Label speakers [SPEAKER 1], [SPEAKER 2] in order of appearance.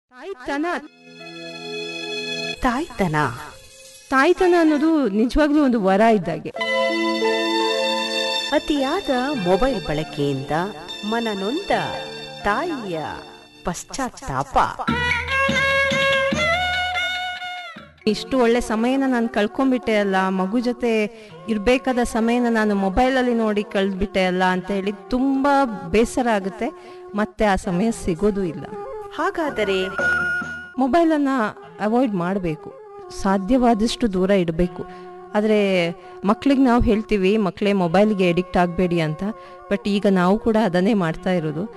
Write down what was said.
[SPEAKER 1] ತಾಯ್ತನ
[SPEAKER 2] ತಾಯ್ತನ
[SPEAKER 1] ತಾಯ್ತನ ಅನ್ನೋದು ನಿಜವಾಗ್ಲೂ ಒಂದು ವರ ಇದ್ದಾಗೆ
[SPEAKER 2] ಅತಿಯಾದ ಮೊಬೈಲ್ ಬಳಕೆಯಿಂದ ಮನನೊಂದ ತಾಯಿಯ ಪಶ್ಚಾತ್ತಾಪ
[SPEAKER 1] ಇಷ್ಟು ಒಳ್ಳೆ ಸಮಯನ ನಾನು ಕಳ್ಕೊಂಡ್ಬಿಟ್ಟೆ ಅಲ್ಲ ಮಗು ಜೊತೆ ಇರಬೇಕಾದ ಸಮಯನ ನಾನು ಮೊಬೈಲಲ್ಲಿ ನೋಡಿ ಕಳೆದ್ಬಿಟ್ಟೆ ಅಲ್ಲ ಅಂತ ಹೇಳಿ ತುಂಬ ಬೇಸರ ಆಗುತ್ತೆ ಮತ್ತೆ ಆ ಸಮಯ ಸಿಗೋದು ಇಲ್ಲ
[SPEAKER 2] ಹಾಗಾದರೆ
[SPEAKER 1] ಮೊಬೈಲನ್ನು ಅವಾಯ್ಡ್ ಮಾಡಬೇಕು ಸಾಧ್ಯವಾದಷ್ಟು ದೂರ ಇಡಬೇಕು ಆದರೆ ಮಕ್ಳಿಗೆ ನಾವು ಹೇಳ್ತೀವಿ ಮಕ್ಕಳೇ ಮೊಬೈಲ್ಗೆ ಎಡಿಕ್ಟ್ ಆಗಬೇಡಿ ಅಂತ ಬಟ್ ಈಗ ನಾವು ಕೂಡ ಅದನ್ನೇ ಮಾಡ್ತಾ ಇರೋದು